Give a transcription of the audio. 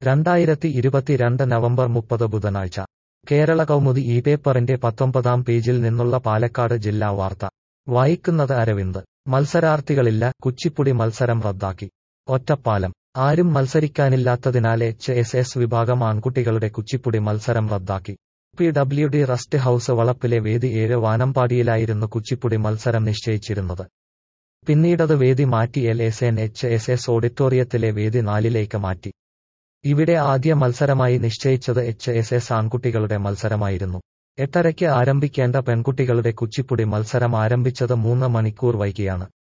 രണ്ടായിരത്തി ഇരുപത്തിരണ്ട് നവംബർ മുപ്പത് ബുധനാഴ്ച കേരള കൗമുദി ഈ പേപ്പറിന്റെ പത്തൊമ്പതാം പേജിൽ നിന്നുള്ള പാലക്കാട് ജില്ലാ വാർത്ത വായിക്കുന്നത് അരവിന്ദ് മത്സരാർത്ഥികളില്ല കുച്ചിപ്പുടി മത്സരം റദ്ദാക്കി ഒറ്റപ്പാലം ആരും മത്സരിക്കാനില്ലാത്തതിനാൽ എച്ച് എസ് എസ് വിഭാഗം ആൺകുട്ടികളുടെ കുച്ചിപ്പുടി മത്സരം റദ്ദാക്കി P W D rest house വളപ്പിലെ വേദി ഏഴ് വാനമ്പാടിയിലായിരുന്നു കുച്ചിപ്പുടി മത്സരം നിശ്ചയിച്ചിരുന്നത് പിന്നീടത് വേദി മാറ്റി L S N H S S ഓഡിറ്റോറിയത്തിലെ വേദി നാലിലേക്ക് മാറ്റി ഇവിടെ ആദ്യ മത്സരമായി നിശ്ചയിച്ചത് എച്ച് എസ് എസ് ആൺകുട്ടികളുടെ മത്സരമായിരുന്നു എട്ടരയ്ക്ക് ആരംഭിക്കേണ്ട പെൺകുട്ടികളുടെ കുച്ചിപ്പുടി മത്സരം ആരംഭിച്ചത് മൂന്ന് മണിക്കൂർ വൈകിയാണ്